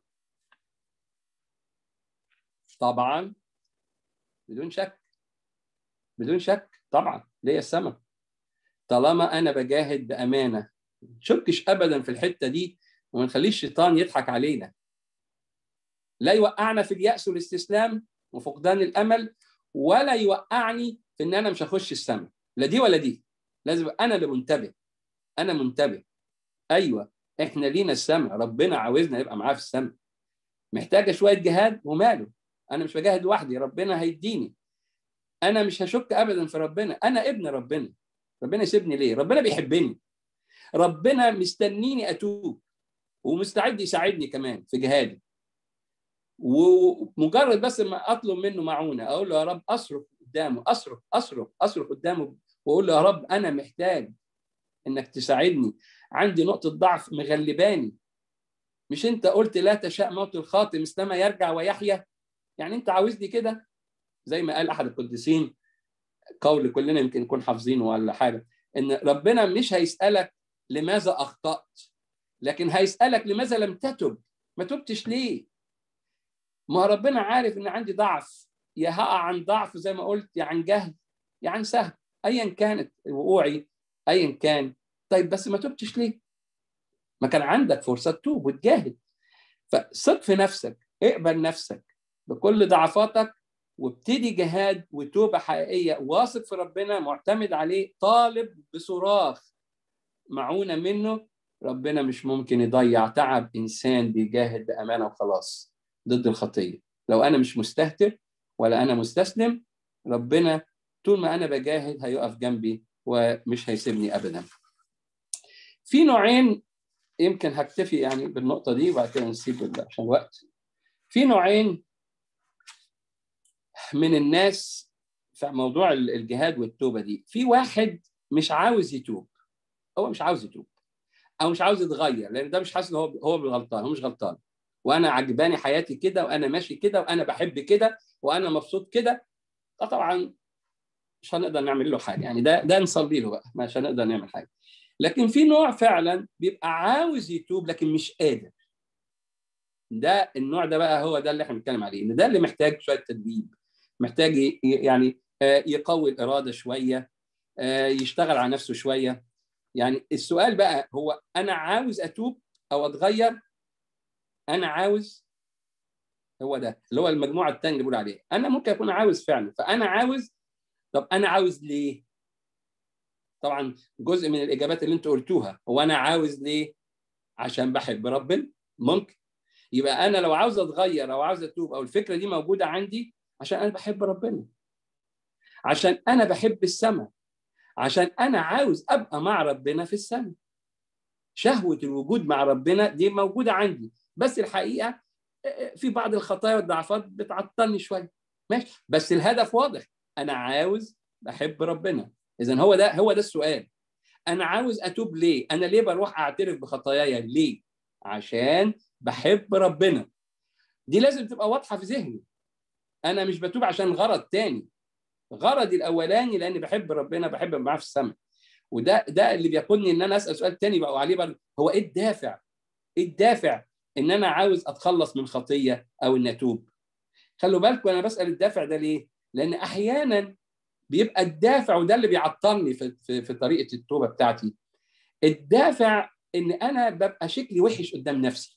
طبعا بدون شك بدون شك طبعا ليا السماء طالما انا بجاهد بامانه شكش ابدا في الحته دي وما نخليش الشيطان يضحك علينا لا يوقعنا في الياس والاستسلام وفقدان الامل ولا يوقعني في ان انا مش هخش السماء لا دي ولا دي لازم انا اللي منتبه انا منتبه ايوه احنا لينا السماء ربنا عاوزنا نبقى معاه في السماء محتاجه شويه جهاد وماله انا مش بجاهد لوحدي ربنا هيديني انا مش هشك ابدا في ربنا انا ابن ربنا ربنا يسيبني ليه ربنا بيحبني ربنا مستنيني اتوب ومستعد يساعدني كمان في جهادي ومجرد بس ما اطلب منه معونه اقول له يا رب اصرخ قدامه اصرخ اصرخ اصرخ قدامه واقول له يا رب انا محتاج انك تساعدني عندي نقطه ضعف مغلباني مش انت قلت لا تشاء موت الخاطئ مثلما يرجع ويحيا يعني انت عاوزني كده زي ما قال احد القديسين قول كلنا يمكن نكون حافظينه ولا حاجه ان ربنا مش هيسالك لماذا اخطات لكن هيسالك لماذا لم تتب ما تبتش ليه ما ربنا عارف ان عندي ضعف يا هقع عن ضعف زي ما قلت يا عن جهل يا عن سهل ايا كانت وقوعي ايا كان طيب بس ما تبتش ليه ما كان عندك فرصه تتوب وتجاهد فثق في نفسك اقبل نفسك بكل ضعفاتك وابتدي جهاد وتوبه حقيقيه واثق في ربنا معتمد عليه طالب بصراخ معونه منه ربنا مش ممكن يضيع تعب انسان بيجاهد بامانه وخلاص ضد الخطيه لو انا مش مستهتر ولا انا مستسلم ربنا طول ما انا بجاهد هيقف جنبي ومش هيسيبني ابدا في نوعين يمكن هكتفي يعني بالنقطه دي وبعد كده نسيب عشان الوقت في نوعين من الناس في موضوع الجهاد والتوبه دي في واحد مش عاوز يتوب هو مش عاوز يتوب او مش عاوز يتغير لان ده مش حاسس ان هو هو غلطان هو مش غلطان وانا عجباني حياتي كده وانا ماشي كده وانا بحب كده وانا مبسوط كده طبعا مش هنقدر نعمل له حاجه يعني ده ده نصلي له بقى مش هنقدر نعمل حاجه لكن في نوع فعلا بيبقى عاوز يتوب لكن مش قادر ده النوع ده بقى هو ده اللي احنا بنتكلم عليه ان ده اللي محتاج شويه تدريب محتاج يعني يقوي الاراده شويه يشتغل على نفسه شويه يعني السؤال بقى هو انا عاوز اتوب او اتغير انا عاوز هو ده اللي هو المجموعه الثانيه اللي بقول عليها انا ممكن اكون عاوز فعلا فانا عاوز طب انا عاوز ليه طبعا جزء من الاجابات اللي انتوا قلتوها هو انا عاوز ليه عشان بحب ربنا ممكن يبقى انا لو عاوز اتغير او عاوز اتوب او الفكره دي موجوده عندي عشان انا بحب ربنا عشان انا بحب السماء عشان انا عاوز ابقى مع ربنا في السماء شهوه الوجود مع ربنا دي موجوده عندي بس الحقيقه في بعض الخطايا والضعفات بتعطلني شويه ماشي بس الهدف واضح انا عاوز بحب ربنا اذا هو ده هو ده السؤال انا عاوز اتوب ليه انا ليه بروح اعترف بخطاياي ليه عشان بحب ربنا دي لازم تبقى واضحه في ذهني انا مش بتوب عشان غرض تاني غرضي الاولاني لاني بحب ربنا بحب معاه في السماء وده ده اللي بيقودني ان انا اسال سؤال تاني بقى عليه بقى هو ايه الدافع؟ ايه الدافع ان انا عاوز اتخلص من خطيه او ان اتوب؟ خلوا بالكم انا بسال الدافع ده ليه؟ لان احيانا بيبقى الدافع وده اللي بيعطلني في, في, في طريقه التوبه بتاعتي الدافع ان انا ببقى شكلي وحش قدام نفسي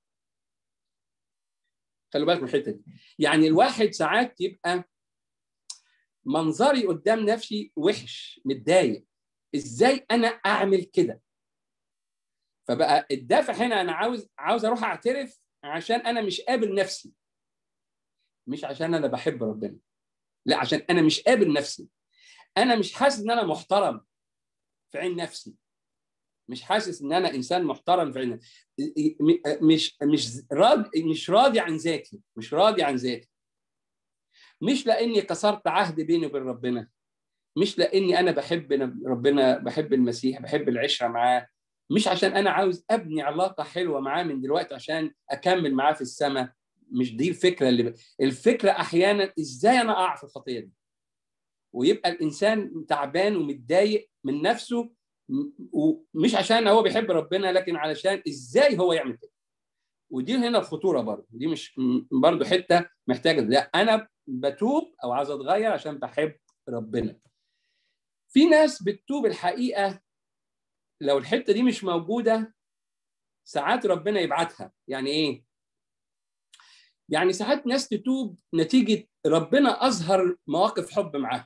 خلوا بالكم الحته دي يعني الواحد ساعات يبقى منظري قدام نفسي وحش متضايق ازاي انا اعمل كده فبقى الدافع هنا انا عاوز عاوز اروح اعترف عشان انا مش قابل نفسي مش عشان انا بحب ربنا لا عشان انا مش قابل نفسي انا مش حاسس ان انا محترم في عين نفسي مش حاسس ان انا انسان محترم في عين مش مش راضي مش راضي عن ذاتي مش راضي عن ذاتي مش لاني كسرت عهد بيني وبين ربنا مش لاني انا بحب ربنا بحب المسيح بحب العشره معاه مش عشان انا عاوز ابني علاقه حلوه معاه من دلوقتي عشان اكمل معاه في السماء مش دي الفكره اللي ب... الفكره احيانا ازاي انا اقع في الخطيه دي ويبقى الانسان تعبان ومتضايق من نفسه ومش عشان هو بيحب ربنا لكن علشان ازاي هو يعمل كده ودي هنا الخطوره برضه دي مش برضه حته محتاجه لا انا بتوب او عايز اتغير عشان بحب ربنا في ناس بتتوب الحقيقه لو الحته دي مش موجوده ساعات ربنا يبعتها يعني ايه يعني ساعات ناس تتوب نتيجه ربنا اظهر مواقف حب معاها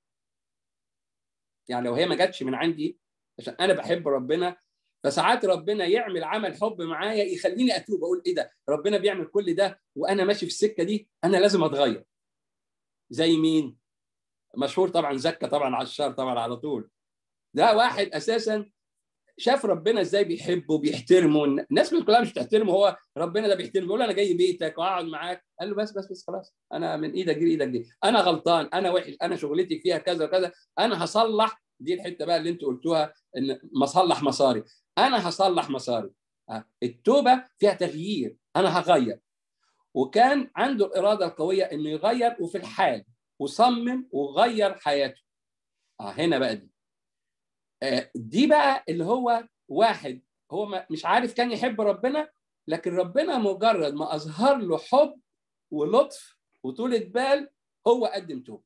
يعني لو هي ما جاتش من عندي عشان انا بحب ربنا فساعات ربنا يعمل عمل حب معايا يخليني اتوب اقول ايه ده ربنا بيعمل كل ده وانا ماشي في السكه دي انا لازم اتغير زي مين مشهور طبعا زكا طبعا على الشر طبعا على طول ده واحد اساسا شاف ربنا ازاي بيحبه وبيحترمه الناس كلها مش بتحترمه هو ربنا ده بيحترمه بيقول انا جاي بيتك واقعد معاك قال له بس بس بس خلاص انا من ايدك دي ايدك دي انا غلطان انا وحش انا شغلتي فيها كذا وكذا انا هصلح دي الحته بقى اللي انتوا قلتوها ان مصلح مساري انا هصلح مساري التوبه فيها تغيير انا هغير وكان عنده الاراده القويه انه يغير وفي الحال وصمم وغير حياته اه هنا بقى دي آه دي بقى اللي هو واحد هو مش عارف كان يحب ربنا لكن ربنا مجرد ما اظهر له حب ولطف وطولة بال هو قدم توبه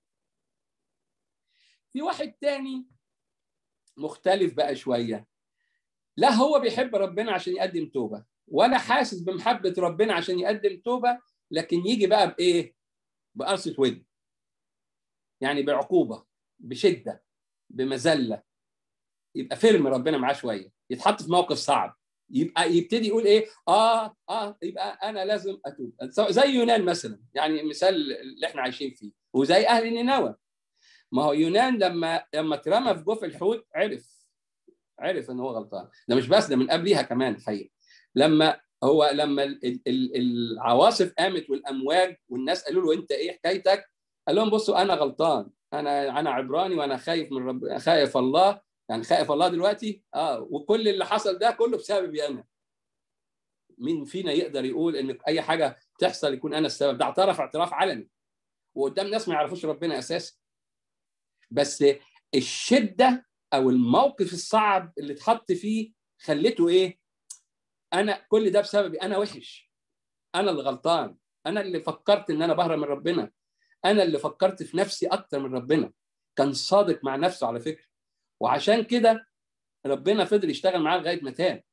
في واحد تاني مختلف بقى شويه لا هو بيحب ربنا عشان يقدم توبه ولا حاسس بمحبه ربنا عشان يقدم توبه لكن يجي بقى بايه؟ بقرصه ود يعني بعقوبه بشده بمذله يبقى فيلم ربنا معاه شويه يتحط في موقف صعب يبقى يبتدي يقول ايه اه اه يبقى انا لازم اتوب زي يونان مثلا يعني مثال اللي احنا عايشين فيه وزي اهل نينوى ما هو يونان لما لما اترمى في جوف الحوت عرف عرف ان هو غلطان ده مش بس ده من قبليها كمان الحقيقه لما هو لما العواصف قامت والامواج والناس قالوا له انت ايه حكايتك قال لهم بصوا انا غلطان انا انا عبراني وانا خايف من رب خايف الله يعني خايف الله دلوقتي اه وكل اللي حصل ده كله بسببي انا مين فينا يقدر يقول ان اي حاجه تحصل يكون انا السبب ده اعترف اعتراف علني وقدام ناس ما يعرفوش ربنا اساسا بس الشده او الموقف الصعب اللي اتحط فيه خليته ايه انا كل ده بسببي انا وحش انا اللي غلطان انا اللي فكرت ان انا بهرب من ربنا انا اللي فكرت في نفسي اكتر من ربنا كان صادق مع نفسه على فكره وعشان كده ربنا فضل يشتغل معاه لغايه ما تاب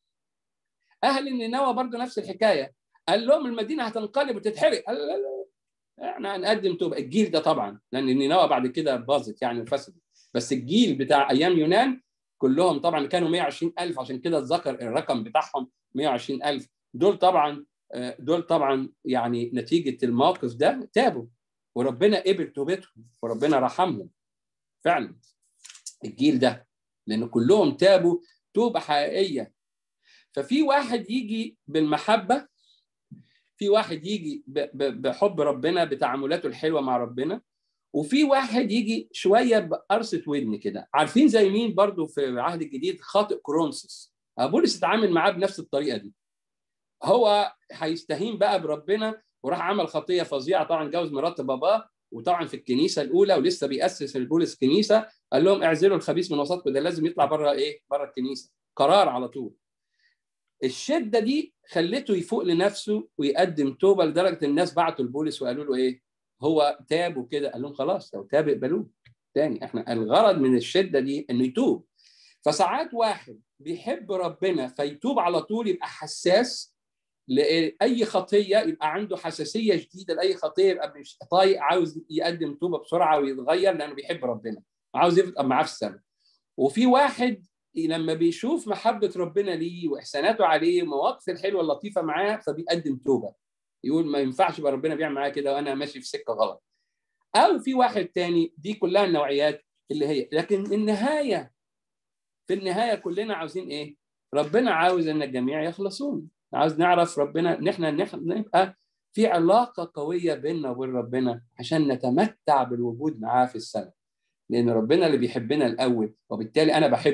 اهل النينوى برضه نفس الحكايه قال لهم المدينه هتنقلب وتتحرق قال لا لا احنا هنقدم توبه الجيل ده طبعا لان النينوى بعد كده باظت يعني وفسدت بس الجيل بتاع ايام يونان كلهم طبعا كانوا 120000 عشان كده اتذكر الرقم بتاعهم 120000 دول طبعا دول طبعا يعني نتيجه الموقف ده تابوا وربنا قبل توبتهم وربنا رحمهم فعلا الجيل ده لان كلهم تابوا توبه حقيقيه ففي واحد يجي بالمحبه في واحد يجي بحب ربنا بتعاملاته الحلوه مع ربنا وفي واحد يجي شويه بقرصه ودن كده عارفين زي مين برضو في العهد الجديد خاطئ كرونسوس بولس اتعامل معاه بنفس الطريقه دي هو هيستهين بقى بربنا وراح عمل خطيه فظيعه طبعا جوز مرات باباه وطبعا في الكنيسه الاولى ولسه بيأسس البولس كنيسه قال لهم اعزلوا الخبيث من وسطكم ده لازم يطلع بره ايه؟ بره الكنيسه قرار على طول. الشده دي خلته يفوق لنفسه ويقدم توبه لدرجه الناس بعتوا لبولس وقالوا له ايه؟ هو تاب وكده قال لهم خلاص لو تاب اقبلوه تاني احنا الغرض من الشده دي انه يتوب فساعات واحد بيحب ربنا فيتوب على طول يبقى حساس لاي خطيه يبقى عنده حساسيه شديده لاي خطيه يبقى مش طايق عاوز يقدم توبه بسرعه ويتغير لانه بيحب ربنا عاوز يبقى معاه في السماء وفي واحد لما بيشوف محبه ربنا ليه واحساناته عليه ومواقف الحلوه اللطيفه معاه فبيقدم توبه يقول ما ينفعش يبقى ربنا بيعمل معايا كده وانا ماشي في سكه غلط او في واحد تاني دي كلها النوعيات اللي هي لكن النهايه في النهايه كلنا عاوزين ايه ربنا عاوز ان الجميع يخلصون عاوز نعرف ربنا ان احنا نبقى في علاقه قويه بيننا وبين ربنا عشان نتمتع بالوجود معاه في السماء لان ربنا اللي بيحبنا الاول وبالتالي انا بحبه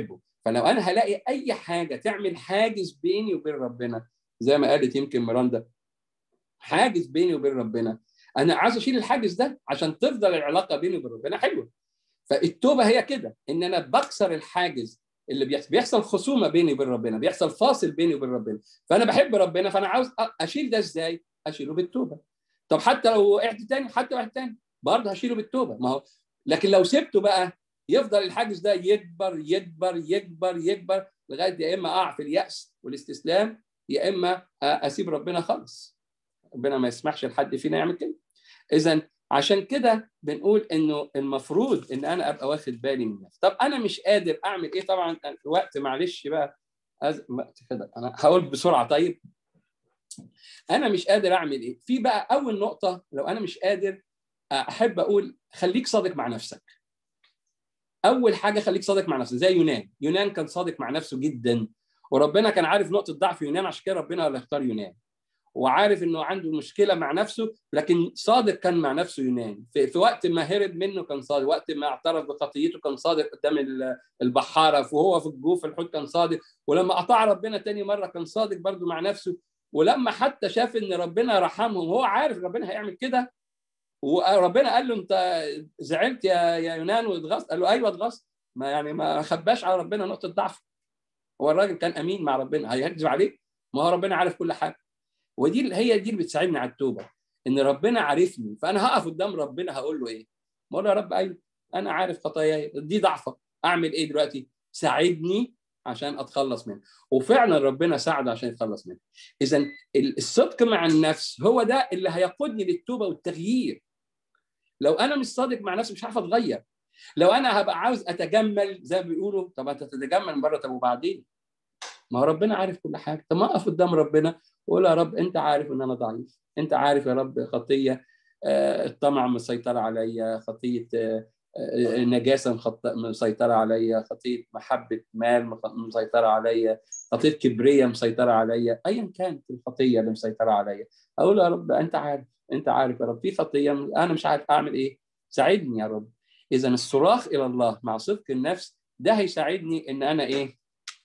فلو انا هلاقي اي حاجه تعمل حاجز بيني وبين ربنا زي ما قالت يمكن ميراندا حاجز بيني وبين ربنا انا عايز اشيل الحاجز ده عشان تفضل العلاقه بيني وبين ربنا حلوه فالتوبه هي كده ان انا بكسر الحاجز اللي بيحصل بيحصل خصومه بيني وبين ربنا بيحصل فاصل بيني وبين ربنا فانا بحب ربنا فانا عاوز اشيل ده ازاي اشيله بالتوبه طب حتى لو وقعت تاني حتى واحد تاني برضه هشيله بالتوبه ما هو لكن لو سبته بقى يفضل الحاجز ده يكبر يكبر يكبر يكبر لغايه يا اما اقع في الياس والاستسلام يا اما اسيب ربنا خالص ربنا ما يسمحش لحد فينا يعمل كده اذا عشان كده بنقول انه المفروض ان انا ابقى واخد بالي من نفسي طب انا مش قادر اعمل ايه طبعا وقت معلش بقى أز... وقت كده انا هقول بسرعه طيب انا مش قادر اعمل ايه في بقى اول نقطه لو انا مش قادر احب اقول خليك صادق مع نفسك اول حاجه خليك صادق مع نفسك زي يونان يونان كان صادق مع نفسه جدا وربنا كان عارف نقطه ضعف يونان عشان كده ربنا اللي اختار يونان وعارف انه عنده مشكله مع نفسه لكن صادق كان مع نفسه يونان في, في وقت ما هرب منه كان صادق وقت ما اعترف بخطيته كان صادق قدام البحاره وهو في الجوف الحوت كان صادق ولما اطاع ربنا تاني مره كان صادق برضه مع نفسه ولما حتى شاف ان ربنا رحمهم وهو عارف ربنا هيعمل كده وربنا قال له انت زعلت يا يا يونان واتغصت قال له ايوه اتغصت ما يعني ما خباش على ربنا نقطه ضعف هو الراجل كان امين مع ربنا هيكذب عليه ما هو ربنا عارف كل حاجه ودي هي دي اللي بتساعدني على التوبه ان ربنا عارفني فانا هقف قدام ربنا هقول له ايه؟ بقول له يا رب ايوه انا عارف خطاياي دي ضعفك اعمل ايه دلوقتي؟ ساعدني عشان اتخلص منها وفعلا ربنا ساعده عشان يتخلص منها اذا الصدق مع النفس هو ده اللي هيقودني للتوبه والتغيير لو انا مش صادق مع نفسي مش عارف اتغير لو انا هبقى عاوز اتجمل زي ما بيقولوا طب انت تتجمل مره طب وبعدين ما هو ربنا عارف كل حاجه طب ما اقف قدام ربنا واقول يا رب انت عارف ان انا ضعيف انت عارف يا رب خطيه الطمع مسيطر عليا خطيه نجاسه مسيطره عليا خطيه محبه مال مسيطره عليا خطيه كبريه مسيطره عليا ايا كانت الخطيه اللي مسيطره عليا اقول يا رب انت عارف انت عارف يا رب في خطيه انا مش عارف اعمل ايه ساعدني يا رب اذا الصراخ الى الله مع صدق النفس ده هيساعدني ان انا ايه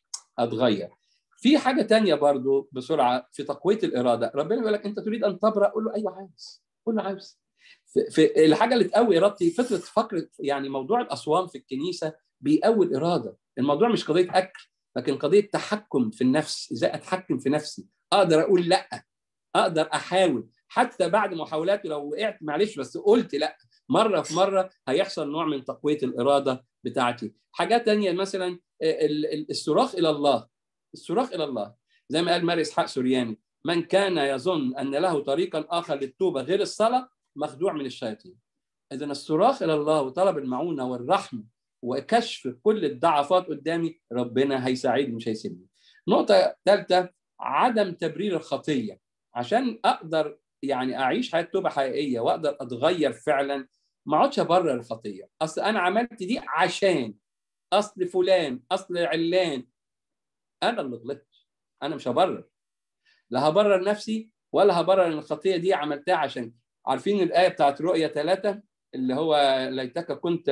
اتغير في حاجه تانية برضو بسرعه في تقويه الاراده ربنا يقول لك انت تريد ان تبرا قول له ايوه عاوز قول له عاوز في, في الحاجه اللي تقوي ارادتي فكره فكره يعني موضوع الاصوام في الكنيسه بيقوي الاراده الموضوع مش قضيه اكل لكن قضيه تحكم في النفس ازاي اتحكم في نفسي اقدر اقول لا اقدر احاول حتى بعد محاولاتي لو وقعت معلش بس قلت لا مره في مره هيحصل نوع من تقويه الاراده بتاعتي حاجات تانية مثلا الصراخ الى الله الصراخ الى الله زي ما قال ماري اسحاق سورياني من كان يظن ان له طريقا اخر للتوبه غير الصلاه مخدوع من الشياطين اذا الصراخ الى الله وطلب المعونه والرحمه وكشف كل الضعفات قدامي ربنا هيساعدني مش هيسيبني نقطه ثالثه عدم تبرير الخطيه عشان اقدر يعني اعيش حياه توبه حقيقيه واقدر اتغير فعلا ما اقعدش ابرر الخطيه اصل انا عملت دي عشان اصل فلان اصل علان انا اللي غلطت انا مش هبرر لا هبرر نفسي ولا هبرر ان الخطيه دي عملتها عشان عارفين الايه بتاعت رؤيا ثلاثة اللي هو ليتك كنت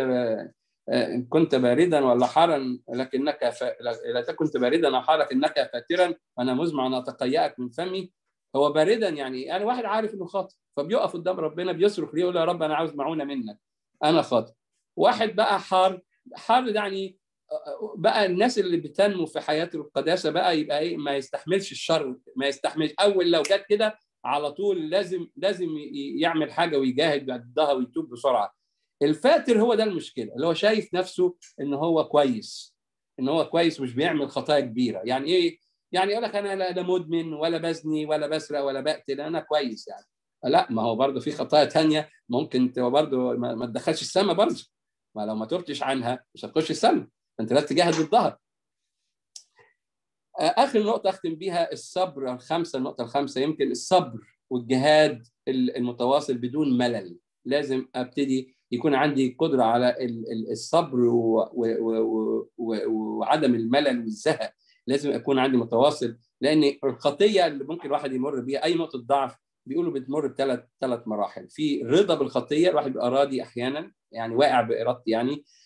كنت باردا ولا حارا لكنك ف... ليتك كنت باردا او حارا لكنك فاترا وانا مزمع ان اتقيأك من فمي هو باردا يعني انا يعني واحد عارف انه خاطئ فبيقف قدام ربنا بيصرخ ليه يقول يا رب انا عاوز معونه منك انا خاطئ واحد بقى حار حار يعني بقى الناس اللي بتنمو في حياه القداسه بقى يبقى ايه ما يستحملش الشر ما يستحملش اول لو جت كده على طول لازم لازم يعمل حاجه ويجاهد ضدها ويتوب بسرعه الفاتر هو ده المشكله اللي هو شايف نفسه ان هو كويس ان هو كويس مش بيعمل خطايا كبيره يعني ايه يعني يقول لك انا لا مدمن ولا بزني ولا بسرق ولا بقتل انا كويس يعني لا ما هو برضه في خطايا تانية ممكن برضه ما تدخلش السما برضه ما لو ما تبتش عنها مش هتخش السما انت لازم تجاهد ضدها اخر نقطه اختم بيها الصبر الخمسه النقطه الخامسه يمكن الصبر والجهاد المتواصل بدون ملل لازم ابتدي يكون عندي قدره على الصبر وعدم الملل والزهق لازم اكون عندي متواصل لان الخطيه اللي ممكن الواحد يمر بيها اي نقطه ضعف بيقولوا بتمر بثلاث ثلاث مراحل في رضا بالخطيه الواحد بيبقى راضي احيانا يعني واقع بارادتي يعني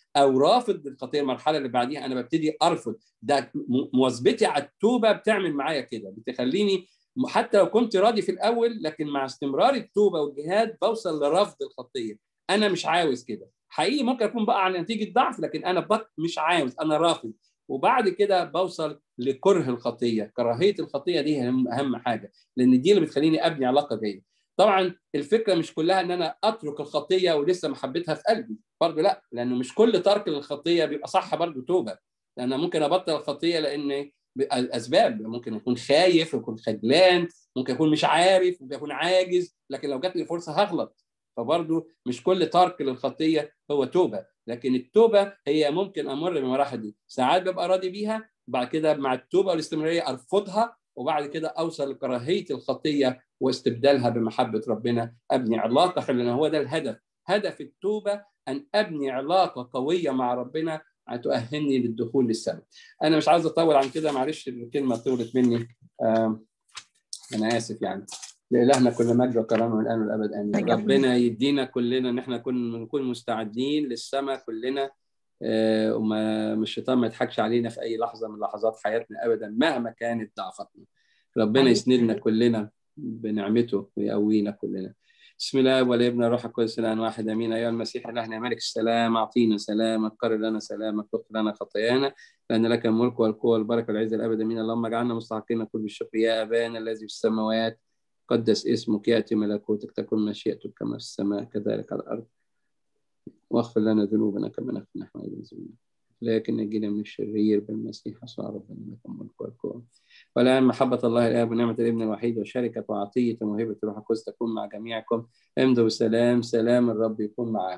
او رافض للخطيه المرحله اللي بعديها انا ببتدي ارفض ده مواظبتي على التوبه بتعمل معايا كده بتخليني حتى لو كنت راضي في الاول لكن مع استمرار التوبه والجهاد بوصل لرفض الخطيه انا مش عاوز كده حقيقي ممكن اكون بقى عن نتيجه ضعف لكن انا بق مش عاوز انا رافض وبعد كده بوصل لكره الخطيه كراهيه الخطيه دي اهم حاجه لان دي اللي بتخليني ابني علاقه جيده طبعا الفكره مش كلها ان انا اترك الخطيه ولسه محبتها في قلبي برضه لا لانه مش كل ترك للخطيه بيبقى صح برضه توبه لان ممكن ابطل الخطيه لان الاسباب ممكن اكون خايف ممكن خجلان ممكن اكون مش عارف ممكن اكون عاجز لكن لو جات لي فرصه هغلط فبرضه مش كل ترك للخطيه هو توبه لكن التوبه هي ممكن امر بالمراحل دي ساعات ببقى راضي بيها بعد كده مع التوبه والاستمراريه ارفضها وبعد كده اوصل لكراهيه الخطيه واستبدالها بمحبه ربنا ابني علاقه حلوه لان هو ده الهدف هدف التوبه ان ابني علاقه قويه مع ربنا تؤهلني للدخول للسماء انا مش عايز اطول عن كده معلش الكلمه طولت مني آه انا اسف يعني لإلهنا كل مجد وكرامه من الان والابد امين ربنا يدينا كلنا ان احنا نكون نكون مستعدين للسماء كلنا آه وما مش الشيطان ما يضحكش علينا في اي لحظه من لحظات حياتنا ابدا مهما كانت ضعفتنا ربنا يسندنا كلنا بنعمته ويقوينا كلنا بسم الله والابن الروح القدس الان واحد امين ايها المسيح الهنا ملك السلام اعطينا سلامك قرر لنا سلامك اغفر لنا خطايانا لان لك الملك والقوه والبركه والعزه الابد امين اللهم اجعلنا مستحقين كل بالشكر يا ابانا الذي في السماوات قدس اسمك ياتي ملكوتك تكن مشيئتك كما في السماء كذلك على الارض واغفر لنا ذنوبنا كما نغفر نحن ايضا لكن نجينا من الشرير بالمسيح يسوع ربنا لك الملك والقوه والآن محبة الله الآب ونعمة الابن الوحيد وشركة وعطية وموهبة الروح القدس تكون مع جميعكم امضوا بالسلام سلام الرب يكون معكم